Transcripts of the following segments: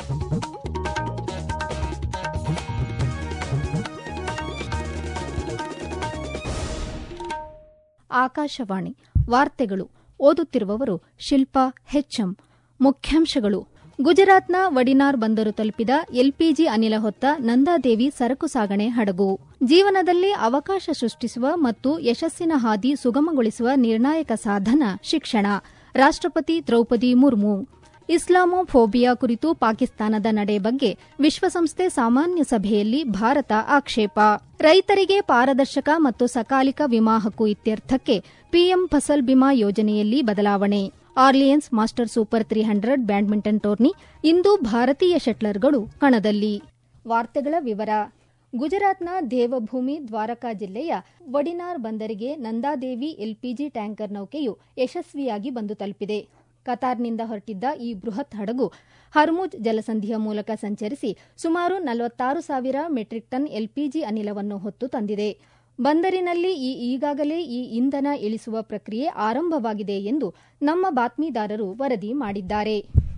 ಆಕಾಶವಾಣಿ ವಾರ್ತೆಗಳು ಓದುತ್ತಿರುವವರು ಶಿಲ್ಪಾ ಹೆಚ್ಎಂ ಮುಖ್ಯಾಂಶಗಳು ಗುಜರಾತ್ನ ವಡಿನಾರ್ ಬಂದರು ತಲುಪಿದ ಎಲ್ಪಿಜಿ ಅನಿಲ ಹೊತ್ತ ನಂದಾದೇವಿ ಸರಕು ಸಾಗಣೆ ಹಡಗು ಜೀವನದಲ್ಲಿ ಅವಕಾಶ ಸೃಷ್ಟಿಸುವ ಮತ್ತು ಯಶಸ್ಸಿನ ಹಾದಿ ಸುಗಮಗೊಳಿಸುವ ನಿರ್ಣಾಯಕ ಸಾಧನ ಶಿಕ್ಷಣ ರಾಷ್ಟಪತಿ ದ್ರೌಪದಿ ಮುರ್ಮು ಇಸ್ಲಾಮೋಫೋಬಿಯಾ ಕುರಿತು ಪಾಕಿಸ್ತಾನದ ನಡೆ ಬಗ್ಗೆ ವಿಶ್ವಸಂಸ್ಥೆ ಸಾಮಾನ್ಯ ಸಭೆಯಲ್ಲಿ ಭಾರತ ಆಕ್ಷೇಪ ರೈತರಿಗೆ ಪಾರದರ್ಶಕ ಮತ್ತು ಸಕಾಲಿಕ ವಿಮಾ ಹಕ್ಕು ಇತ್ಯರ್ಥಕ್ಕೆ ಪಿಎಂ ಫಸಲ್ ಬಿಮಾ ಯೋಜನೆಯಲ್ಲಿ ಬದಲಾವಣೆ Orleans master super three hundred badminton tourney ಇಂದು ಭಾರತೀಯ ಶಟ್ಲರ್ಗಳು ಕಣದಲ್ಲಿ ವಾರ್ತೆಗಳ ವಿವರ ಗುಜರಾತ್ನ ದೇವಭೂಮಿ ದ್ವಾರಕಾ ಜಿಲ್ಲೆಯ ವಡಿನಾರ್ ಬಂದರಿಗೆ ನಂದಾದೇವಿ ಎಲ್ಪಿಜಿ ಟ್ಯಾಂಕರ್ ನೌಕೆಯು ಯಶಸ್ವಿಯಾಗಿ ಬಂದು ತಲುಪಿದೆ ಕತಾರ್ನಿಂದ ಹೊರಟಿದ್ದ ಈ ಬೃಹತ್ ಹಡಗು ಹರ್ಮುಜ್ ಜಲಸಂಧಿಯ ಮೂಲಕ ಸಂಚರಿಸಿ ಸುಮಾರು ನಲವತ್ತಾರು ಸಾವಿರ ಮೆಟ್ರಿಕ್ ಟನ್ ಎಲ್ಪಿಜಿ ಅನಿಲವನ್ನು ಹೊತ್ತು ತಂದಿದೆ ಬಂದರಿನಲ್ಲಿ ಈ ಈಗಾಗಲೇ ಈ ಇಂಧನ ಇಳಿಸುವ ಪ್ರಕ್ರಿಯೆ ಆರಂಭವಾಗಿದೆ ಎಂದು ನಮ್ಮ ಬಾತ್ಮೀದಾರರು ವರದಿ ಮಾಡಿದ್ದಾರೆ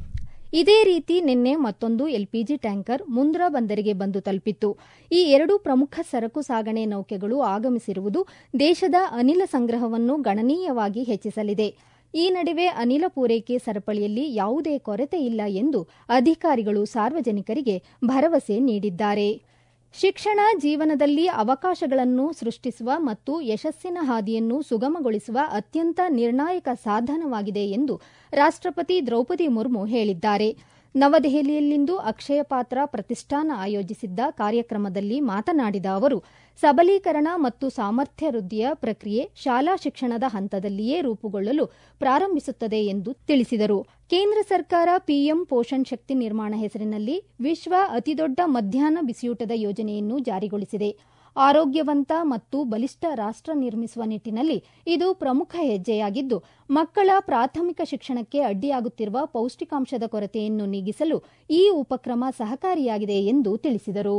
ಇದೇ ರೀತಿ ನಿನ್ನೆ ಮತ್ತೊಂದು ಎಲ್ಪಿಜಿ ಟ್ಯಾಂಕರ್ ಮುಂದ್ರಾ ಬಂದರಿಗೆ ಬಂದು ತಲುಪಿತ್ತು ಈ ಎರಡು ಪ್ರಮುಖ ಸರಕು ಸಾಗಣೆ ನೌಕೆಗಳು ಆಗಮಿಸಿರುವುದು ದೇಶದ ಅನಿಲ ಸಂಗ್ರಹವನ್ನು ಗಣನೀಯವಾಗಿ ಹೆಚ್ಚಿಸಲಿದೆ ಈ ನಡುವೆ ಅನಿಲ ಪೂರೈಕೆ ಸರಪಳಿಯಲ್ಲಿ ಯಾವುದೇ ಕೊರತೆ ಇಲ್ಲ ಎಂದು ಅಧಿಕಾರಿಗಳು ಸಾರ್ವಜನಿಕರಿಗೆ ಭರವಸೆ ನೀಡಿದ್ದಾರೆ ಶಿಕ್ಷಣ ಜೀವನದಲ್ಲಿ ಅವಕಾಶಗಳನ್ನು ಸೃಷ್ಟಿಸುವ ಮತ್ತು ಯಶಸ್ಸಿನ ಹಾದಿಯನ್ನು ಸುಗಮಗೊಳಿಸುವ ಅತ್ಯಂತ ನಿರ್ಣಾಯಕ ಸಾಧನವಾಗಿದೆ ಎಂದು ರಾಷ್ಟಪತಿ ದ್ರೌಪದಿ ಮುರ್ಮು ಹೇಳಿದ್ದಾರೆ ನವದೆಹಲಿಯಲ್ಲಿಂದು ಅಕ್ಷಯ ಪಾತ್ರ ಪ್ರತಿಷ್ಠಾನ ಆಯೋಜಿಸಿದ್ದ ಕಾರ್ಯಕ್ರಮದಲ್ಲಿ ಮಾತನಾಡಿದ ಅವರು ಸಬಲೀಕರಣ ಮತ್ತು ಸಾಮರ್ಥ್ಯ ವೃದ್ಧಿಯ ಪ್ರಕ್ರಿಯೆ ಶಾಲಾ ಶಿಕ್ಷಣದ ಹಂತದಲ್ಲಿಯೇ ರೂಪುಗೊಳ್ಳಲು ಪ್ರಾರಂಭಿಸುತ್ತದೆ ಎಂದು ತಿಳಿಸಿದರು ಕೇಂದ್ರ ಸರ್ಕಾರ ಪಿಎಂ ಪೋಷಣ್ ಶಕ್ತಿ ನಿರ್ಮಾಣ ಹೆಸರಿನಲ್ಲಿ ವಿಶ್ವ ಅತಿದೊಡ್ಡ ಮಧ್ಯಾಹ್ನ ಬಿಸಿಯೂಟದ ಯೋಜನೆಯನ್ನು ಜಾರಿಗೊಳಿಸಿದೆ ಆರೋಗ್ಯವಂತ ಮತ್ತು ಬಲಿಷ್ಠ ರಾಷ್ಟ ನಿರ್ಮಿಸುವ ನಿಟ್ಟಿನಲ್ಲಿ ಇದು ಪ್ರಮುಖ ಹೆಜ್ಜೆಯಾಗಿದ್ದು ಮಕ್ಕಳ ಪ್ರಾಥಮಿಕ ಶಿಕ್ಷಣಕ್ಕೆ ಅಡ್ಡಿಯಾಗುತ್ತಿರುವ ಪೌಷ್ಟಿಕಾಂಶದ ಕೊರತೆಯನ್ನು ನೀಗಿಸಲು ಈ ಉಪಕ್ರಮ ಸಹಕಾರಿಯಾಗಿದೆ ಎಂದು ತಿಳಿಸಿದರು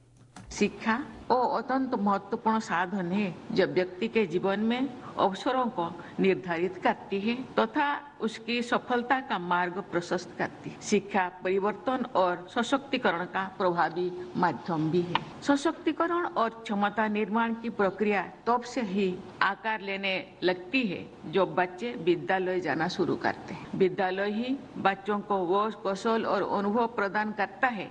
शिक्षा वो अत्यंत महत्वपूर्ण साधन है जब व्यक्ति के जीवन में अवसरों को निर्धारित करती है तथा उसकी सफलता का मार्ग प्रशस्त करती है शिक्षा परिवर्तन और सशक्तिकरण का प्रभावी माध्यम भी है सशक्तिकरण और क्षमता निर्माण की प्रक्रिया तब से ही आकार लेने लगती है जो बच्चे विद्यालय जाना शुरू करते हैं विद्यालय ही बच्चों को वो कौशल और अनुभव प्रदान करता है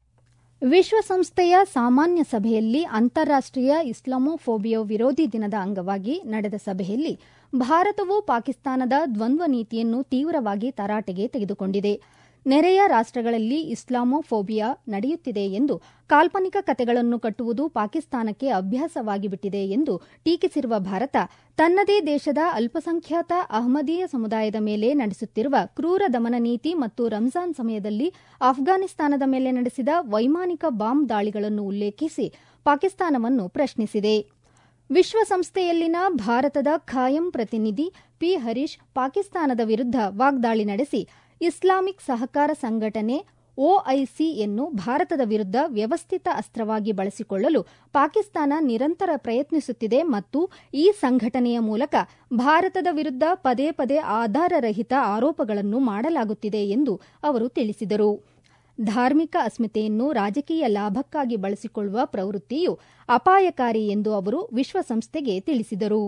ವಿಶ್ವಸಂಸ್ಥೆಯ ಸಾಮಾನ್ಯ ಸಭೆಯಲ್ಲಿ ಅಂತಾರಾಷ್ಟೀಯ ಇಸ್ಲಾಮೋಫೋಬಿಯಾ ವಿರೋಧಿ ದಿನದ ಅಂಗವಾಗಿ ನಡೆದ ಸಭೆಯಲ್ಲಿ ಭಾರತವು ಪಾಕಿಸ್ತಾನದ ದ್ವಂದ್ವ ನೀತಿಯನ್ನು ತೀವ್ರವಾಗಿ ತರಾಟೆಗೆ ತೆಗೆದುಕೊಂಡಿದೆ ನೆರೆಯ ರಾಷ್ಟಗಳಲ್ಲಿ ಇಸ್ಲಾಮೋಫೋಬಿಯಾ ನಡೆಯುತ್ತಿದೆ ಎಂದು ಕಾಲ್ಪನಿಕ ಕತೆಗಳನ್ನು ಕಟ್ಟುವುದು ಪಾಕಿಸ್ತಾನಕ್ಕೆ ಅಭ್ಯಾಸವಾಗಿಬಿಟ್ಟಿದೆ ಎಂದು ಟೀಕಿಸಿರುವ ಭಾರತ ತನ್ನದೇ ದೇಶದ ಅಲ್ಪಸಂಖ್ಯಾತ ಅಹ್ಮದೀಯ ಸಮುದಾಯದ ಮೇಲೆ ನಡೆಸುತ್ತಿರುವ ಕ್ರೂರ ದಮನ ನೀತಿ ಮತ್ತು ರಂಜಾನ್ ಸಮಯದಲ್ಲಿ ಅಫ್ಘಾನಿಸ್ತಾನದ ಮೇಲೆ ನಡೆಸಿದ ವೈಮಾನಿಕ ಬಾಂಬ್ ದಾಳಿಗಳನ್ನು ಉಲ್ಲೇಖಿಸಿ ಪಾಕಿಸ್ತಾನವನ್ನು ಪ್ರಶ್ನಿಸಿದೆ ವಿಶ್ವಸಂಸ್ಥೆಯಲ್ಲಿನ ಭಾರತದ ಖಾಯಂ ಪ್ರತಿನಿಧಿ ಪಿ ಹರೀಶ್ ಪಾಕಿಸ್ತಾನದ ವಿರುದ್ಧ ವಾಗ್ದಾಳಿ ನಡೆಸಿ ಇಸ್ಲಾಮಿಕ್ ಸಹಕಾರ ಸಂಘಟನೆ ಒಐಸಿಯನ್ನು ಭಾರತದ ವಿರುದ್ಧ ವ್ಯವಸ್ಥಿತ ಅಸ್ತ್ರವಾಗಿ ಬಳಸಿಕೊಳ್ಳಲು ಪಾಕಿಸ್ತಾನ ನಿರಂತರ ಪ್ರಯತ್ನಿಸುತ್ತಿದೆ ಮತ್ತು ಈ ಸಂಘಟನೆಯ ಮೂಲಕ ಭಾರತದ ವಿರುದ್ಧ ಪದೇ ಪದೇ ಆಧಾರರಹಿತ ಆರೋಪಗಳನ್ನು ಮಾಡಲಾಗುತ್ತಿದೆ ಎಂದು ಅವರು ತಿಳಿಸಿದರು ಧಾರ್ಮಿಕ ಅಸ್ಮಿತೆಯನ್ನು ರಾಜಕೀಯ ಲಾಭಕ್ಕಾಗಿ ಬಳಸಿಕೊಳ್ಳುವ ಪ್ರವೃತ್ತಿಯು ಅಪಾಯಕಾರಿ ಎಂದು ಅವರು ವಿಶ್ವಸಂಸ್ಥೆಗೆ ತಿಳಿಸಿದರು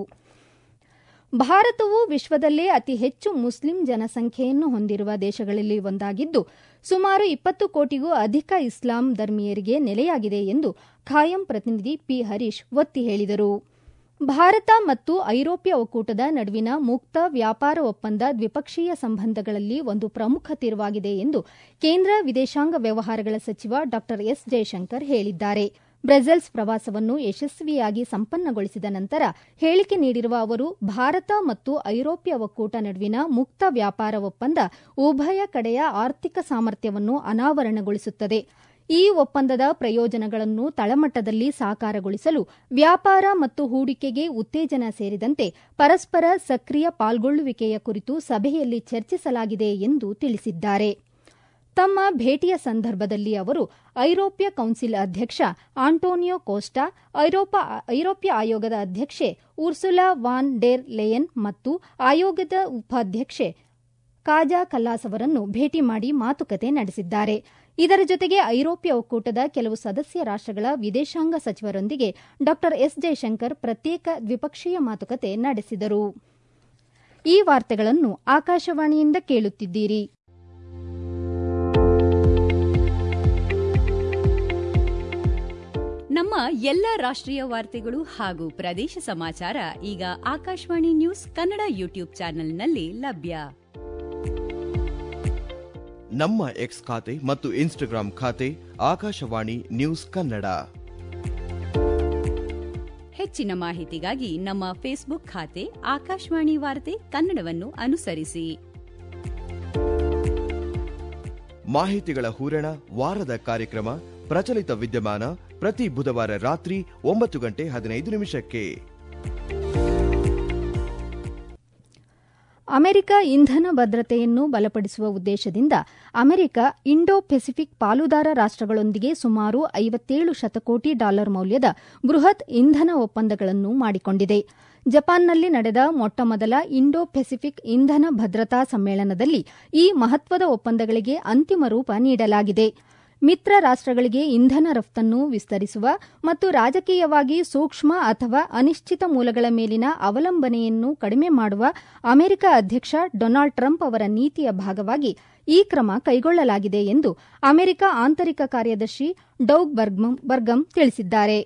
ಭಾರತವು ವಿಶ್ವದಲ್ಲೇ ಅತಿ ಹೆಚ್ಚು ಮುಸ್ಲಿಂ ಜನಸಂಖ್ಯೆಯನ್ನು ಹೊಂದಿರುವ ದೇಶಗಳಲ್ಲಿ ಒಂದಾಗಿದ್ದು ಸುಮಾರು ಇಪ್ಪತ್ತು ಕೋಟಿಗೂ ಅಧಿಕ ಇಸ್ಲಾಂ ಧರ್ಮೀಯರಿಗೆ ನೆಲೆಯಾಗಿದೆ ಎಂದು ಖಾಯಂ ಪ್ರತಿನಿಧಿ ಪಿ ಹರೀಶ್ ಒತ್ತಿ ಹೇಳಿದರು ಭಾರತ ಮತ್ತು ಐರೋಪ್ಯ ಒಕ್ಕೂಟದ ನಡುವಿನ ಮುಕ್ತ ವ್ಯಾಪಾರ ಒಪ್ಪಂದ ದ್ವಿಪಕ್ಷೀಯ ಸಂಬಂಧಗಳಲ್ಲಿ ಒಂದು ಪ್ರಮುಖ ತಿರುವಾಗಿದೆ ಎಂದು ಕೇಂದ್ರ ವಿದೇಶಾಂಗ ವ್ಯವಹಾರಗಳ ಸಚಿವ ಡಾ ಎಸ್ ಜಯಶಂಕರ್ ಹೇಳಿದ್ದಾರೆ ಬ್ರೆಸೆಲ್ಸ್ ಪ್ರವಾಸವನ್ನು ಯಶಸ್ವಿಯಾಗಿ ಸಂಪನ್ನಗೊಳಿಸಿದ ನಂತರ ಹೇಳಿಕೆ ನೀಡಿರುವ ಅವರು ಭಾರತ ಮತ್ತು ಐರೋಪ್ಯ ಒಕ್ಕೂಟ ನಡುವಿನ ಮುಕ್ತ ವ್ಯಾಪಾರ ಒಪ್ಪಂದ ಉಭಯ ಕಡೆಯ ಆರ್ಥಿಕ ಸಾಮರ್ಥ್ಯವನ್ನು ಅನಾವರಣಗೊಳಿಸುತ್ತದೆ ಈ ಒಪ್ಪಂದದ ಪ್ರಯೋಜನಗಳನ್ನು ತಳಮಟ್ಟದಲ್ಲಿ ಸಾಕಾರಗೊಳಿಸಲು ವ್ಯಾಪಾರ ಮತ್ತು ಹೂಡಿಕೆಗೆ ಉತ್ತೇಜನ ಸೇರಿದಂತೆ ಪರಸ್ಪರ ಸಕ್ರಿಯ ಪಾಲ್ಗೊಳ್ಳುವಿಕೆಯ ಕುರಿತು ಸಭೆಯಲ್ಲಿ ಚರ್ಚಿಸಲಾಗಿದೆ ಎಂದು ತಿಳಿಸಿದ್ದಾರೆ ತಮ್ಮ ಭೇಟಿಯ ಸಂದರ್ಭದಲ್ಲಿ ಅವರು ಐರೋಪ್ಯ ಕೌನ್ಸಿಲ್ ಅಧ್ಯಕ್ಷ ಆಂಟೋನಿಯೋ ಕೋಸ್ಟಾ ಐರೋಪ್ಯ ಆಯೋಗದ ಅಧ್ಯಕ್ಷೆ ಉರ್ಸುಲಾ ವಾನ್ ಡೆರ್ ಲೆಯನ್ ಮತ್ತು ಆಯೋಗದ ಉಪಾಧ್ಯಕ್ಷೆ ಕಾಜಾ ಕಲ್ಲಾಸ್ ಅವರನ್ನು ಭೇಟಿ ಮಾಡಿ ಮಾತುಕತೆ ನಡೆಸಿದ್ದಾರೆ ಇದರ ಜೊತೆಗೆ ಐರೋಪ್ಯ ಒಕ್ಕೂಟದ ಕೆಲವು ಸದಸ್ಯ ರಾಷ್ಟಗಳ ವಿದೇಶಾಂಗ ಸಚಿವರೊಂದಿಗೆ ಡಾ ಎಸ್ ಜಯಶಂಕರ್ ಪ್ರತ್ಯೇಕ ದ್ವಿಪಕ್ಷೀಯ ಮಾತುಕತೆ ನಡೆಸಿದರು ಈ ವಾರ್ತೆಗಳನ್ನು ಆಕಾಶವಾಣಿಯಿಂದ ಕೇಳುತ್ತಿದ್ದೀರಿ ನಮ್ಮ ಎಲ್ಲ ರಾಷ್ಟ್ರೀಯ ವಾರ್ತೆಗಳು ಹಾಗೂ ಪ್ರದೇಶ ಸಮಾಚಾರ ಈಗ ಆಕಾಶವಾಣಿ ನ್ಯೂಸ್ ಕನ್ನಡ ಯೂಟ್ಯೂಬ್ ಚಾನೆಲ್ನಲ್ಲಿ ಲಭ್ಯ ನಮ್ಮ ಎಕ್ಸ್ ಖಾತೆ ಮತ್ತು ಇನ್ಸ್ಟಾಗ್ರಾಂ ಖಾತೆ ಆಕಾಶವಾಣಿ ನ್ಯೂಸ್ ಕನ್ನಡ ಹೆಚ್ಚಿನ ಮಾಹಿತಿಗಾಗಿ ನಮ್ಮ ಫೇಸ್ಬುಕ್ ಖಾತೆ ಆಕಾಶವಾಣಿ ವಾರ್ತೆ ಕನ್ನಡವನ್ನು ಅನುಸರಿಸಿ ಮಾಹಿತಿಗಳ ಹೂರಣ ವಾರದ ಕಾರ್ಯಕ್ರಮ ಪ್ರಚಲಿತ ವಿದ್ಯಮಾನ ಪ್ರತಿ ಬುಧವಾರ ರಾತ್ರಿ ಒಂಬತ್ತು ಗಂಟೆ ಹದಿನೈದು ನಿಮಿಷಕ್ಕೆ ಅಮೆರಿಕ ಇಂಧನ ಭದ್ರತೆಯನ್ನು ಬಲಪಡಿಸುವ ಉದ್ದೇಶದಿಂದ ಅಮೆರಿಕ ಇಂಡೋ ಪೆಸಿಫಿಕ್ ಪಾಲುದಾರ ರಾಷ್ಟಗಳೊಂದಿಗೆ ಸುಮಾರು ಐವತ್ತೇಳು ಶತಕೋಟಿ ಡಾಲರ್ ಮೌಲ್ಯದ ಬೃಹತ್ ಇಂಧನ ಒಪ್ಪಂದಗಳನ್ನು ಮಾಡಿಕೊಂಡಿದೆ ಜಪಾನ್ನಲ್ಲಿ ನಡೆದ ಮೊಟ್ಟಮೊದಲ ಇಂಡೋ ಪೆಸಿಫಿಕ್ ಇಂಧನ ಭದ್ರತಾ ಸಮ್ಮೇಳನದಲ್ಲಿ ಈ ಮಹತ್ವದ ಒಪ್ಪಂದಗಳಿಗೆ ಅಂತಿಮ ರೂಪ ನೀಡಲಾಗಿದೆ ಮಿತ್ರ ರಾಷ್ಟಗಳಿಗೆ ಇಂಧನ ರಫ್ತನ್ನು ವಿಸ್ತರಿಸುವ ಮತ್ತು ರಾಜಕೀಯವಾಗಿ ಸೂಕ್ಷ್ಮ ಅಥವಾ ಅನಿಶ್ಚಿತ ಮೂಲಗಳ ಮೇಲಿನ ಅವಲಂಬನೆಯನ್ನು ಕಡಿಮೆ ಮಾಡುವ ಅಮೆರಿಕ ಅಧ್ಯಕ್ಷ ಡೊನಾಲ್ಡ್ ಟ್ರಂಪ್ ಅವರ ನೀತಿಯ ಭಾಗವಾಗಿ ಈ ಕ್ರಮ ಕೈಗೊಳ್ಳಲಾಗಿದೆ ಎಂದು ಅಮೆರಿಕ ಆಂತರಿಕ ಕಾರ್ಯದರ್ಶಿ ಡೌಗ್ ಬರ್ಗಮ್ ತಿಳಿಸಿದ್ದಾರೆ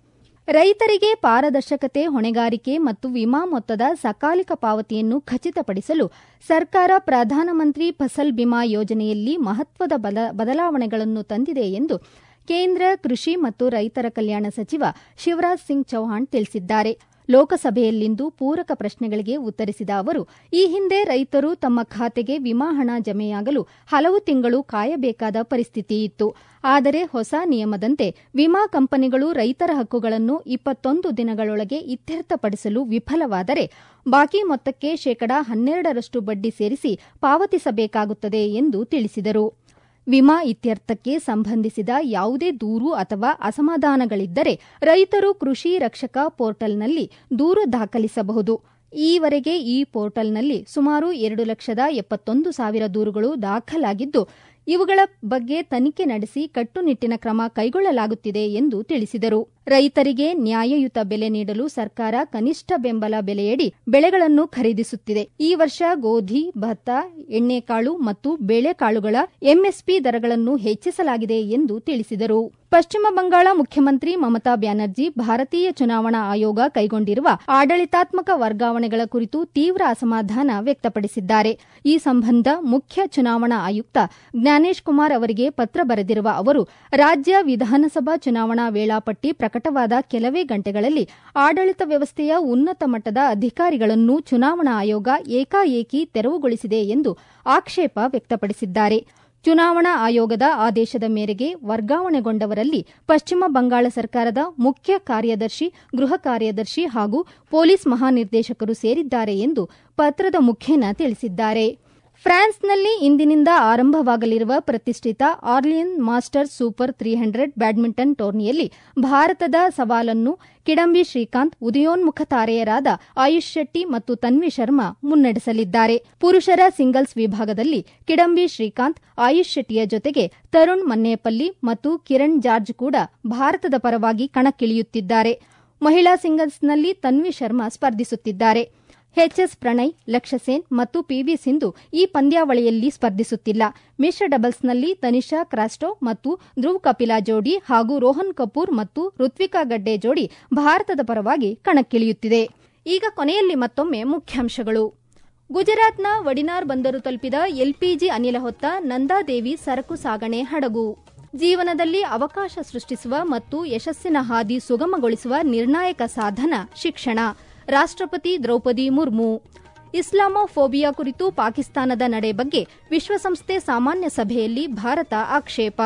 ರೈತರಿಗೆ ಪಾರದರ್ಶಕತೆ ಹೊಣೆಗಾರಿಕೆ ಮತ್ತು ವಿಮಾ ಮೊತ್ತದ ಸಕಾಲಿಕ ಪಾವತಿಯನ್ನು ಖಚಿತಪಡಿಸಲು ಸರ್ಕಾರ ಪ್ರಧಾನಮಂತ್ರಿ ಫಸಲ್ ಬಿಮಾ ಯೋಜನೆಯಲ್ಲಿ ಮಹತ್ವದ ಬದಲಾವಣೆಗಳನ್ನು ತಂದಿದೆ ಎಂದು ಕೇಂದ್ರ ಕೃಷಿ ಮತ್ತು ರೈತರ ಕಲ್ಯಾಣ ಸಚಿವ ಶಿವರಾಜ್ ಸಿಂಗ್ ಚೌಹಾಣ್ ತಿಳಿಸಿದ್ದಾರೆ ಲೋಕಸಭೆಯಲ್ಲಿಂದು ಪೂರಕ ಪ್ರಶ್ನೆಗಳಿಗೆ ಉತ್ತರಿಸಿದ ಅವರು ಈ ಹಿಂದೆ ರೈತರು ತಮ್ಮ ಖಾತೆಗೆ ವಿಮಾ ಹಣ ಜಮೆಯಾಗಲು ಹಲವು ತಿಂಗಳು ಕಾಯಬೇಕಾದ ಪರಿಸ್ಥಿತಿ ಇತ್ತು ಆದರೆ ಹೊಸ ನಿಯಮದಂತೆ ವಿಮಾ ಕಂಪನಿಗಳು ರೈತರ ಹಕ್ಕುಗಳನ್ನು ಇಪ್ಪತ್ತೊಂದು ದಿನಗಳೊಳಗೆ ಇತ್ಯರ್ಥಪಡಿಸಲು ವಿಫಲವಾದರೆ ಬಾಕಿ ಮೊತ್ತಕ್ಕೆ ಶೇಕಡಾ ಹನ್ನೆರಡರಷ್ಟು ಬಡ್ಡಿ ಸೇರಿಸಿ ಪಾವತಿಸಬೇಕಾಗುತ್ತದೆ ಎಂದು ತಿಳಿಸಿದರು ವಿಮಾ ಇತ್ಯರ್ಥಕ್ಕೆ ಸಂಬಂಧಿಸಿದ ಯಾವುದೇ ದೂರು ಅಥವಾ ಅಸಮಾಧಾನಗಳಿದ್ದರೆ ರೈತರು ಕೃಷಿ ರಕ್ಷಕ ಪೋರ್ಟಲ್ನಲ್ಲಿ ದೂರು ದಾಖಲಿಸಬಹುದು ಈವರೆಗೆ ಈ ಪೋರ್ಟಲ್ನಲ್ಲಿ ಸುಮಾರು ಎರಡು ಲಕ್ಷದ ಎಪ್ಪತ್ತೊಂದು ಸಾವಿರ ದೂರುಗಳು ದಾಖಲಾಗಿದ್ದು ಇವುಗಳ ಬಗ್ಗೆ ತನಿಖೆ ನಡೆಸಿ ಕಟ್ಟುನಿಟ್ಟಿನ ಕ್ರಮ ಕೈಗೊಳ್ಳಲಾಗುತ್ತಿದೆ ಎಂದು ತಿಳಿಸಿದರು ರೈತರಿಗೆ ನ್ಯಾಯಯುತ ಬೆಲೆ ನೀಡಲು ಸರ್ಕಾರ ಕನಿಷ್ಠ ಬೆಂಬಲ ಬೆಲೆಯಡಿ ಬೆಳೆಗಳನ್ನು ಖರೀದಿಸುತ್ತಿದೆ ಈ ವರ್ಷ ಗೋಧಿ ಭತ್ತ ಎಣ್ಣೆಕಾಳು ಮತ್ತು ಬೇಳೆಕಾಳುಗಳ ಎಂಎಸ್ಪಿ ದರಗಳನ್ನು ಹೆಚ್ಚಿಸಲಾಗಿದೆ ಎಂದು ತಿಳಿಸಿದರು ಪಶ್ಚಿಮ ಬಂಗಾಳ ಮುಖ್ಯಮಂತ್ರಿ ಮಮತಾ ಬ್ಯಾನರ್ಜಿ ಭಾರತೀಯ ಚುನಾವಣಾ ಆಯೋಗ ಕೈಗೊಂಡಿರುವ ಆಡಳಿತಾತ್ಮಕ ವರ್ಗಾವಣೆಗಳ ಕುರಿತು ತೀವ್ರ ಅಸಮಾಧಾನ ವ್ಯಕ್ತಪಡಿಸಿದ್ದಾರೆ ಈ ಸಂಬಂಧ ಮುಖ್ಯ ಚುನಾವಣಾ ಆಯುಕ್ತ ಜ್ಞಾನೇಶ್ ಕುಮಾರ್ ಅವರಿಗೆ ಪತ್ರ ಬರೆದಿರುವ ಅವರು ರಾಜ್ಯ ವಿಧಾನಸಭಾ ಚುನಾವಣಾ ವೇಳಾಪಟ್ಟಿ ಪ್ರಕಟವಾದ ಕೆಲವೇ ಗಂಟೆಗಳಲ್ಲಿ ಆಡಳಿತ ವ್ಯವಸ್ಥೆಯ ಉನ್ನತ ಮಟ್ಟದ ಅಧಿಕಾರಿಗಳನ್ನು ಚುನಾವಣಾ ಆಯೋಗ ಏಕಾಏಕಿ ತೆರವುಗೊಳಿಸಿದೆ ಎಂದು ಆಕ್ಷೇಪ ವ್ಯಕ್ತಪಡಿಸಿದ್ದಾರೆ ಚುನಾವಣಾ ಆಯೋಗದ ಆದೇಶದ ಮೇರೆಗೆ ವರ್ಗಾವಣೆಗೊಂಡವರಲ್ಲಿ ಪಶ್ಚಿಮ ಬಂಗಾಳ ಸರ್ಕಾರದ ಮುಖ್ಯ ಕಾರ್ಯದರ್ಶಿ ಗೃಹ ಕಾರ್ಯದರ್ಶಿ ಹಾಗೂ ಪೊಲೀಸ್ ಮಹಾನಿರ್ದೇಶಕರು ಸೇರಿದ್ದಾರೆ ಎಂದು ಪತ್ರದ ಮುಖೇನ ತಿಳಿಸಿದ್ದಾರೆ ಫ್ರಾನ್ಸ್ನಲ್ಲಿ ಇಂದಿನಿಂದ ಆರಂಭವಾಗಲಿರುವ ಪ್ರತಿಷ್ಠಿತ Orleans masters super three hundred badminton ಟೂರ್ನಿಯಲ್ಲಿ ಭಾರತದ ಸವಾಲನ್ನು ಕಿಡಂಬಿ ಶ್ರೀಕಾಂತ್ ಉದಯೋನ್ಮುಖ ತಾರೆಯರಾದ ಆಯುಷ್ ಶೆಟ್ಟಿ ಮತ್ತು ತನ್ವಿ ಶರ್ಮಾ ಮುನ್ನಡೆಸಲಿದ್ದಾರೆ ಪುರುಷರ ಸಿಂಗಲ್ಸ್ ವಿಭಾಗದಲ್ಲಿ ಕಿಡಂಬಿ ಶ್ರೀಕಾಂತ್ ಆಯುಷ್ ಶೆಟ್ಟಿಯ ಜೊತೆಗೆ ತರುಣ್ ಮನ್ನೇಪಲ್ಲಿ ಮತ್ತು ಕಿರಣ್ ಜಾರ್ಜ್ ಕೂಡ ಭಾರತದ ಪರವಾಗಿ ಕಣಕ್ಕಿಳಿಯುತ್ತಿದ್ದಾರೆ ಮಹಿಳಾ ಸಿಂಗಲ್ಸ್ನಲ್ಲಿ ತನ್ವಿ ಶರ್ಮಾ ಸ್ಪರ್ಧಿಸುತ್ತಿದ್ದಾರೆ ಎಚ್ಎಸ್ ಪ್ರಣಯ್ ಲಕ್ಷ್ಯಸೇನ್ ಮತ್ತು ಪಿವಿ ಸಿಂಧು ಈ ಪಂದ್ಯಾವಳಿಯಲ್ಲಿ ಸ್ಪರ್ಧಿಸುತ್ತಿಲ್ಲ ಮಿಶ್ರ ಡಬಲ್ಸ್ನಲ್ಲಿ ತನಿಷಾ ಕ್ರಾಸ್ಟೋ ಮತ್ತು ಧ್ರುವ್ ಕಪಿಲಾ ಜೋಡಿ ಹಾಗೂ ರೋಹನ್ ಕಪೂರ್ ಮತ್ತು ಋತ್ವಿಕಾ ಗಡ್ಡೆ ಜೋಡಿ ಭಾರತದ ಪರವಾಗಿ ಕಣಕ್ಕಿಳಿಯುತ್ತಿದೆ ಈಗ ಕೊನೆಯಲ್ಲಿ ಮತ್ತೊಮ್ಮೆ ಮುಖ್ಯಾಂಶಗಳು ಗುಜರಾತ್ನ ವಡಿನಾರ್ ಬಂದರು ತಲುಪಿದ ಎಲ್ಪಿಜಿ ಅನಿಲ ಹೊತ್ತ ನಂದಾದೇವಿ ಸರಕು ಸಾಗಣೆ ಹಡಗು ಜೀವನದಲ್ಲಿ ಅವಕಾಶ ಸೃಷ್ಟಿಸುವ ಮತ್ತು ಯಶಸ್ಸಿನ ಹಾದಿ ಸುಗಮಗೊಳಿಸುವ ನಿರ್ಣಾಯಕ ಸಾಧನ ಶಿಕ್ಷಣ ರಾಷ್ಟ್ರಪತಿ ದ್ರೌಪದಿ ಮುರ್ಮು ಇಸ್ಲಾಮೋಫೋಬಿಯಾ ಕುರಿತು ಪಾಕಿಸ್ತಾನದ ನಡೆ ಬಗ್ಗೆ ವಿಶ್ವಸಂಸ್ಥೆ ಸಾಮಾನ್ಯ ಸಭೆಯಲ್ಲಿ ಭಾರತ ಆಕ್ಷೇಪ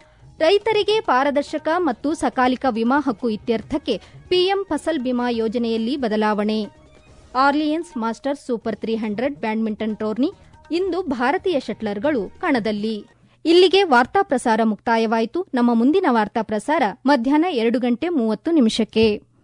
ರೈತರಿಗೆ ಪಾರದರ್ಶಕ ಮತ್ತು ಸಕಾಲಿಕ ವಿಮಾ ಹಕ್ಕು ಇತ್ಯರ್ಥಕ್ಕೆ ಪಿಎಂ ಫಸಲ್ ಬಿಮಾ ಯೋಜನೆಯಲ್ಲಿ ಬದಲಾವಣೆ Orleans masters super three hundred badminton tourney ಇಂದು ಭಾರತೀಯ ಶಟ್ಲರ್ಗಳು ಕಣದಲ್ಲಿ ಇಲ್ಲಿಗೆ ವಾರ್ತಾ ಪ್ರಸಾರ ಮುಕ್ತಾಯವಾಯಿತು ನಮ್ಮ ಮುಂದಿನ ವಾರ್ತಾ ಪ್ರಸಾರ ಮಧ್ಯಾಹ್ನ ಎರಡು ಗಂಟೆ ಮೂವತ್ತು ನಿಮಿಷಕ್ಕೆ